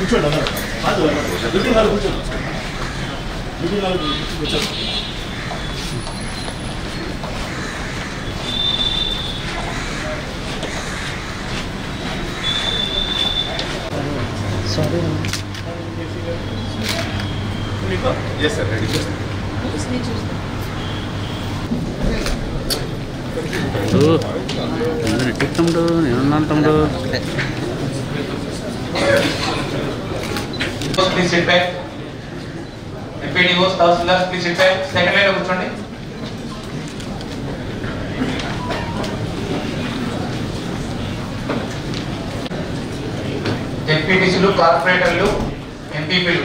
కూర్చోండి అన్నారు కాదు మీటింగ్ హాల్ కూర్చోండి మీటింగ్ హాల్ కూర్చోండి sorry yes sir ready sir నెట్టికి తమ్ముడు నేనున్నాను తమ్ముడు please sit back MPDOs tahsildars please sit back second line కూర్చోండి ఎంపీటీసీలు కార్పొరేటర్లు ఎంపీపీలు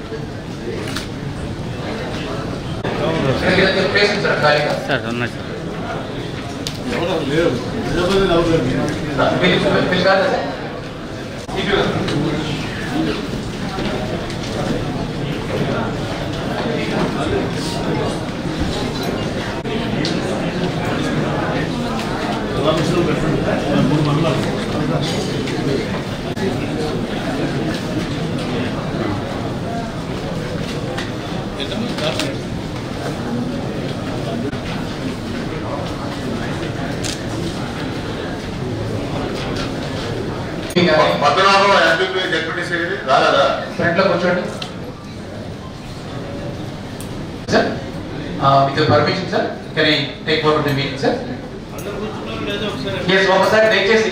ప్లేస్ ఉంచారు ఖాళీగా సార్ ఉన్నాయి సార్ ఎవరో లేరు నిజామాబాద్ నవ్వుతారు బిల్ బిల్ కాదా సార్ ఇటు ఎలా మిషన్ పెట్టండి మూడు మండలాలు పద్మనాభం ఎంపీపీ డిప్యూటీ సెక్రటరీ రాలేదా ఫ్రంట్ లో కూర్చోండి sir with permission sir can I take for the meeting sir yes ఒకసారి దయచేసి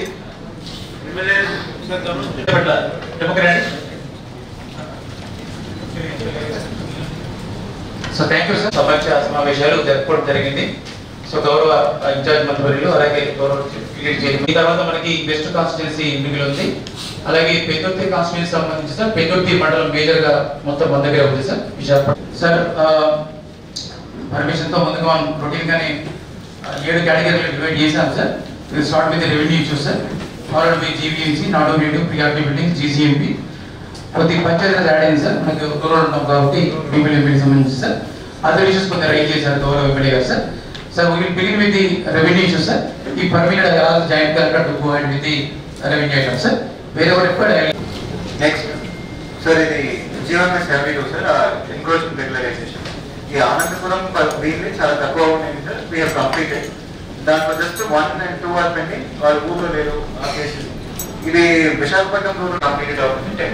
పట్ల democratic so thank you sir సమీక్ష సమావేశాలు జరుపుకోవడం జరిగింది సో గౌరవ ఇన్ఛార్జ్ మంత్రివర్యులు అలాగే గౌరవ లీడ్ చేయడం ఈ తర్వాత మనకి వెస్ట్ కాన్స్టిట్యున్సీ మిగిలి ఉంది అలాగే పెందుర్తి కాన్స్టిట్యున్సీ సంబంధించి సార్ పెందుర్తి మండలం మేజర్ గా మొత్తం మన దగ్గర ఉంది సార్ విశాఖపట్నం సార్ పర్మిషన్ తో ముందుగా మనం రొటీన్ గానే ఆ, ఏడు కేటగిరీలు డివైడ్ చేశాం సార్ ఇది start with revenue issues sir followed by GVMC నాడో నేడు ప్రియారిటీ బిల్డింగ్ జీసీఎంపీ కొద్ది పంచాయతీరాజ్ యాడ్ అయింది సార్ మనకి రూరల్ ఉన్నాం కాబట్టి బీపీఎల్ ఎంపీకి సంబంధించి సార్ అదర్ ఇష్యూస్ కొంత రైట్ చేశారు గౌరవ MLA garu sir sir we begin with the revenue issues sir ఈ permitted allows joint collector to go and with the revenue item sir వేరే రిక్వైర్డ్ నెక్స్ట్ సార్ ఇది Jeevan seventy two sir encroachment regularisation ఈ అనంతపురం వీళ్ళు చాలా తక్కువ ఉన్నాయి సార్ వీ హ్యావ్ కంప్లీటెడ్ దాంట్లో just one and two are pending వాళ్ళ ఊళ్ళో లేరు ఆ కేసు ఇది విశాఖపట్నం రూరల్ కంప్లీటెడ్ అవుతుంది టెన్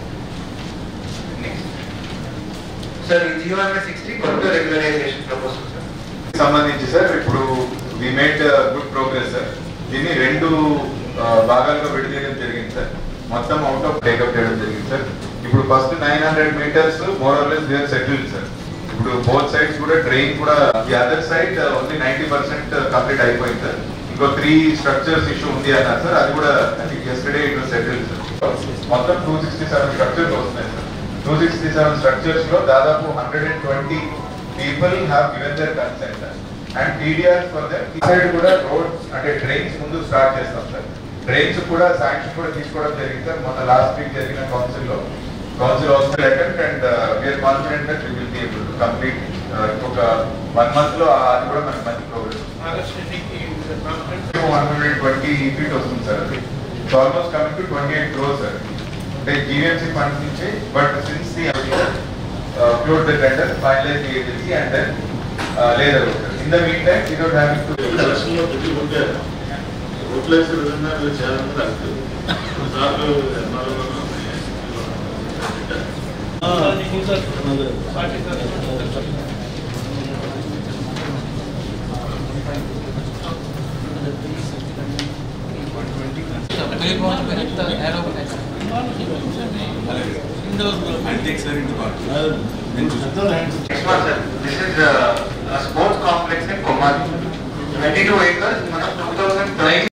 సార్ ఈ జీవన్ సిక్స్టీ కొత్త రెగ్యులరైజేషన్ ప్రపోజల్ సార్ సంబంధించి సార్ ఇప్పుడు we made good progress sir దీన్ని రెండు ఆ, భాగాలుగా విడదీయడం జరిగింది సార్ మొత్తం అవుట్ ఆఫ్ టేకప్ చేయడం జరిగింది సార్ ఇప్పుడు first nine hundred metres more or less were settled sir ఇప్పుడు బోత్ సైడ్స్ కూడా డ్రైన్ కూడా the other side only ninety percent complete అయిపోయింది సార్ ఇంకో త్రీ స్ట్రక్చర్స్ ఇష్యూ ఉంది అన్నారు సార్ అది కూడా yesterday it was settled sir మొత్తం టూ సిక్స్టీ సెవెన్ స్ట్రక్చర్స్ వస్తున్నాయి sir two sixty seven structures లో దాదాపు hundred and twenty people have given their consent and TDR for their side కూడా roads అంటే ట్రైన్స్ ముందు స్టార్ట్ చేస్తాం సార్ ట్రైన్స్ కూడా sanction కూడా తీసుకోవడం జరిగింది సార్ మొన్న లాస్ట్ వీక్ జరిగిన కౌన్సిల్ లో council also attend and we're confident that will be able to complete ఇంకొక వన్ మంత్ లో అది కూడా మనకి మంచి progress one hundred twenty feet వస్తుంది సార్ అది so almost coming to twenty eight crores sir అంటే జీవీఎంసీ ఫండ్స్ నుంచి but since the close the tender finalise the agency and then later in the mean time without having to ఎలక్షన్లో పెట్టుకుంటే ఓట్లు వేసే విధంగా మీరు చేయాలని నాకు కొన్నిసార్లు ఎంఆర్ఓలను Next one, sir. This is uh, a sports complex in Komari. 22 acres, మనం 2000